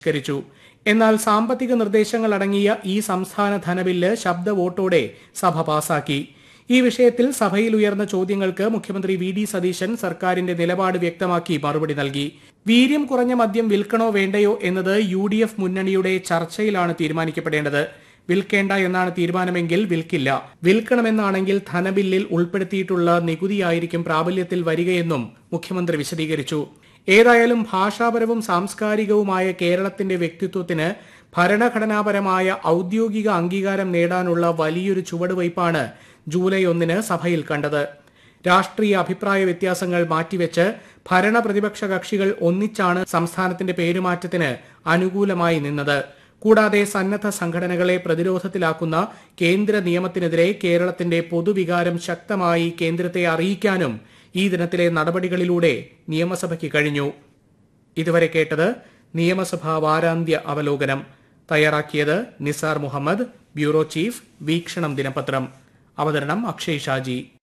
കരിച്ചു എന്നാൽ സാമ്പത്തിക നിർദ്ദേശങ്ങൾ അടങ്ങിയ ഈ സംസ്ഥാന ധനബില്ല് ശബ്ദ വോട്ടോടെ സഭ പാസാക്കി ഈ വിഷയത്തിൽ സഭയിൽ ഉയർന്ന ചോദ്യങ്ങൾക്ക് മുഖ്യമന്ത്രി വി ഡി സതീശൻ സർക്കാരിന്റെ നിലപാട് വ്യക്തമാക്കി മറുപടി നൽകി വീര്യം കുറഞ്ഞ മദ്യം വിൽക്കണോ വേണ്ടയോ എന്നത് യു ഡി എഫ് മുന്നണിയുടെ ചർച്ചയിലാണ് തീരുമാനിക്കപ്പെടേണ്ടത് വിൽക്കേണ്ട എന്നാണ് തീരുമാനമെങ്കിൽ വിൽക്കില്ല വിൽക്കണമെന്നാണെങ്കിൽ ധനബില്ലിൽ ഉൾപ്പെടുത്തിയിട്ടുള്ള നികുതിയായിരിക്കും പ്രാബല്യത്തിൽ വരികയെന്നും മുഖ്യമന്ത്രി വിശദീകരിച്ചു ഏതായാലും ഭാഷാപരവും സാംസ്കാരികവുമായ കേരളത്തിന്റെ വ്യക്തിത്വത്തിന് ഭരണഘടനാപരമായ ഔദ്യോഗിക അംഗീകാരം നേടാനുള്ള വലിയൊരു ചുവടുവയ്പാണ് ജൂലൈ ഒന്നിന് സഭയിൽ കണ്ടത് രാഷ്ട്രീയ അഭിപ്രായ വ്യത്യാസങ്ങൾ മാറ്റിവെച്ച് ഭരണ പ്രതിപക്ഷ കക്ഷികൾ ഒന്നിച്ചാണ് സംസ്ഥാനത്തിന്റെ പേരുമാറ്റത്തിന് അനുകൂലമായി നിന്നത് കൂടാതെ സന്നദ്ധ സംഘടനകളെ പ്രതിരോധത്തിലാക്കുന്ന കേന്ദ്ര നിയമത്തിനെതിരെ കേരളത്തിന്റെ പൊതുവികാരം ശക്തമായി കേന്ദ്രത്തെ അറിയിക്കാനും ഈ ദിനത്തിലെ നടപടികളിലൂടെ നിയമസഭയ്ക്ക് കഴിഞ്ഞു ഇതുവരെ കേട്ടത് നിയമസഭാ വാരാന്ത്യ അവലോകനം തയ്യാറാക്കിയത് നിസാർ മുഹമ്മദ് ബ്യൂറോ ചീഫ് വീക്ഷണം ദിനപത്രം അവതരണം അക്ഷയ് ഷാജി